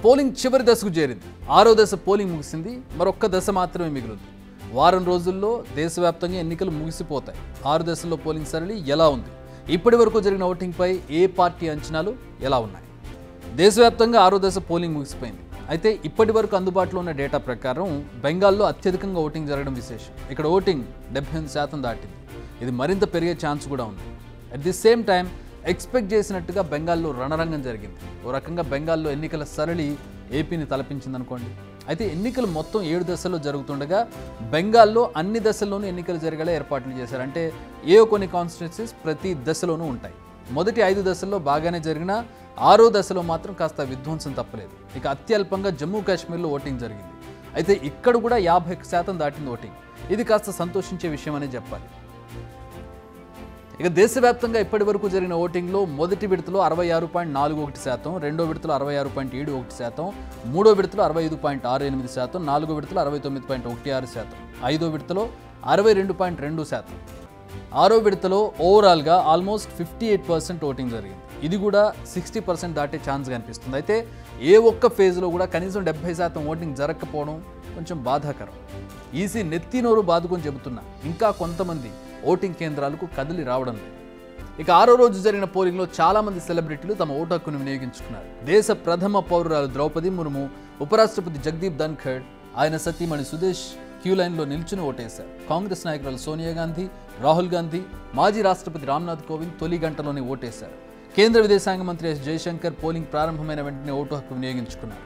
polling చివరి దశకు చేరింది ఆరో దశ పోలింగ్ ముగిసింది మరొక్క దశ మాత్రమే మిగిలింది వారం రోజుల్లో దేశవ్యాప్తంగా ఎన్నికలు ముగిసిపోతాయి ఆరు దశల్లో పోలింగ్ సరళి ఎలా ఉంది ఇప్పటి వరకు జరిగిన ఓటింగ్పై ఏ పార్టీ అంచనాలు ఎలా ఉన్నాయి దేశవ్యాప్తంగా ఆరో దశ పోలింగ్ ముగిసిపోయింది అయితే ఇప్పటి వరకు అందుబాటులో ఉన్న డేటా ప్రకారం బెంగాల్లో అత్యధికంగా ఓటింగ్ జరగడం విశేషం ఇక్కడ ఓటింగ్ డెబ్బై ఎనిమిది శాతం దాటింది ఇది మరింత పెరిగే ఛాన్స్ కూడా ఉంది at the same time expect చేసినట్టుగా బెంగాల్లో రణరంగం జరిగింది ఓ రకంగా బెంగాల్లో ఎన్నికల సరళి ఏపీని తలపించింది అనుకోండి అయితే ఎన్నికలు మొత్తం ఏడు దశల్లో జరుగుతుండగా బెంగాల్లో అన్ని దశల్లోనూ ఎన్నికలు జరిగేలా ఏర్పాట్లు చేశారు అంటే ఏ కొన్ని కాన్స్టిట్యున్సీస్ ప్రతి దశలోనూ ఉంటాయి మొదటి ఐదు దశల్లో బాగానే జరిగినా ఆరో దశలో మాత్రం కాస్త విధ్వంసం తప్పలేదు ఇక అత్యల్పంగా జమ్మూ కాశ్మీర్లో ఓటింగ్ జరిగింది అయితే ఇక్కడ కూడా యాభై శాతం దాటింది ఓటింగ్ ఇది కాస్త సంతోషించే విషయం అనే చెప్పాలి ఇక దేశవ్యాప్తంగా ఇప్పటి వరకు జరిగిన ఓటింగ్లో మొదటి విడతలో అరవై ఆరు పాయింట్ నాలుగు ఒకటి శాతం రెండో విడతలో అరవై ఆరు పాయింట్ ఏడు ఒకటి శాతం మూడో విడతలో అరవై ఐదు పాయింట్ ఆరు ఎనిమిది శాతం నాలుగో విడతలో అరవై తొమ్మిది పాయింట్ ఒకటి ఆరు శాతం ఐదో విడతలో అరవై రెండు పాయింట్ రెండు శాతం ఆరో విడతలో ఓవరాల్గా almost fifty eight percent voting జరిగింది ఇది కూడా సిక్స్టీ పర్సెంట్ దాటే ఛాన్స్ కనిపిస్తుంది అయితే ఏ ఒక్క ఫేజ్లో కూడా కనీసం డెబ్బై శాతం ఓటింగ్ జరగకపోవడం కొంచెం బాధాకరం ఈసీ నెత్తి నోరు బాదుకొని చెబుతున్నా ఇంకా కొంతమంది ఓటింగ్ కేంద్రాలకు కదిలి రావడం లేదు ఇక ఆరో రోజు జరిగిన పోలింగ్లో చాలా మంది సెలబ్రిటీలు తమ ఓటు హక్కును వినియోగించుకున్నారు దేశ ప్రథమ పౌరురాలు ద్రౌపది ముర్ము ఉపరాష్ట్రపతి జగదీప్ ధన్ఖడ్ ఆయన సతీమణి సుదేశ్ క్యూ లైన్లో నిల్చుని ఓటేశారు కాంగ్రెస్ నాయకురాలు సోనియా గాంధీ రాహుల్ గాంధీ మాజీ రాష్ట్రపతి రామ్నాథ్ కోవింద్ తొలి గంటలోనే ఓటేశారు కేంద్ర విదేశాంగ మంత్రి ఎస్ జయశంకర్ పోలింగ్ ప్రారంభమైన వెంటనే ఓటు హక్కు వినియోగించుకున్నారు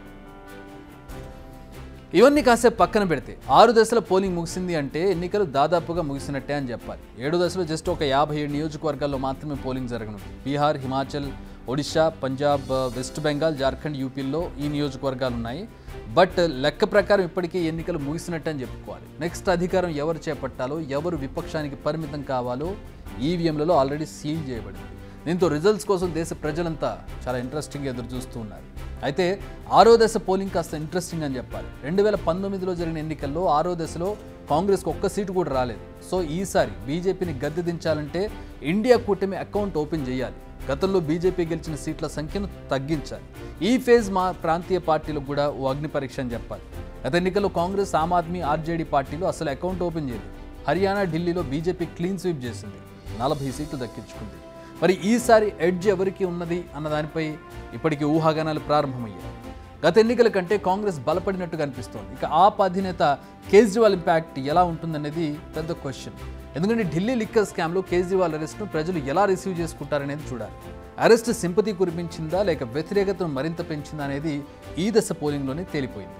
ఇవన్నీ కాసేపు పక్కన పెడితే ఆరు దశల పోలింగ్ ముగిసింది అంటే ఎన్నికలు దాదాపుగా ముగిసినట్టే అని చెప్పాలి ఏడు దశలో జస్ట్ ఒక యాభై ఏడు నియోజకవర్గాల్లో మాత్రమే పోలింగ్ జరగనుంది బీహార్ హిమాచల్ ఒడిశా పంజాబ్ వెస్ట్ బెంగాల్ జార్ఖండ్ యూపీల్లో ఈ నియోజకవర్గాలు ఉన్నాయి బట్ లెక్క ప్రకారం ఇప్పటికే ఎన్నికలు ముగిసినట్టు అని చెప్పుకోవాలి నెక్స్ట్ అధికారం ఎవరు చేపట్టాలో ఎవరు విపక్షానికి పరిమితం కావాలో ఈవీఎంలలో ఆల్రెడీ సీల్ చేయబడింది దీంతో రిజల్ట్స్ కోసం దేశ ప్రజలంతా చాలా ఇంట్రెస్టింగ్గా ఎదురు చూస్తూ ఉన్నారు అయితే ఆరో దశ పోలింగ్ కాస్త ఇంట్రెస్టింగ్ అని చెప్పాలి రెండు వేల పంతొమ్మిదిలో జరిగిన ఎన్నికల్లో ఆరో దశలో కాంగ్రెస్కి ఒక్క సీటు కూడా రాలేదు సో ఈసారి బీజేపీని గద్దె దించాలంటే ఇండియా కూటమి అకౌంట్ ఓపెన్ చేయాలి గతంలో బీజేపీ గెలిచిన సీట్ల సంఖ్యను తగ్గించాలి ఈ ఫేజ్ మా ప్రాంతీయ పార్టీలకు కూడా ఓ అగ్ని పరీక్ష అని చెప్పాలి గత ఎన్నికల్లో కాంగ్రెస్ ఆమ్ ఆద్మీ ఆర్జేడీ పార్టీలు అసలు అకౌంట్ ఓపెన్ చేయలేదు హర్యానా ఢిల్లీలో బీజేపీ క్లీన్ స్వీప్ చేసింది నలభై సీట్లు దక్కించుకుంది మరి ఈసారి ఎడ్జ్ ఎవరికి ఉన్నది అన్న దానిపై ఇప్పటికీ ఊహాగానాలు ప్రారంభమయ్యాయి గత ఎన్నికల కంటే కాంగ్రెస్ బలపడినట్టుగా అనిపిస్తోంది ఇక ఆప్ అధినేత కేజ్రీవాల్ ఇంపాక్ట్ ఎలా ఉంటుందనేది పెద్ద క్వశ్చన్ ఎందుకంటే ఢిల్లీ లిక్కర్ స్కామ్లో కేజ్రీవాల్ అరెస్ట్ను ప్రజలు ఎలా రిసీవ్ చేసుకుంటారనేది చూడాలి అరెస్ట్ సింపతి కురిపించిందా లేక వ్యతిరేకతను మరింత పెంచిందా అనేది ఈ దశ పోలింగ్లోనే తేలిపోయింది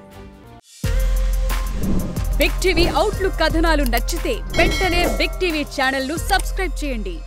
బిగ్ టీవీ అవుట్లుక్ కథనాలు నచ్చితే వెంటనే బిగ్ టీవీ ఛానల్ ను సబ్స్క్రైబ్ చేయండి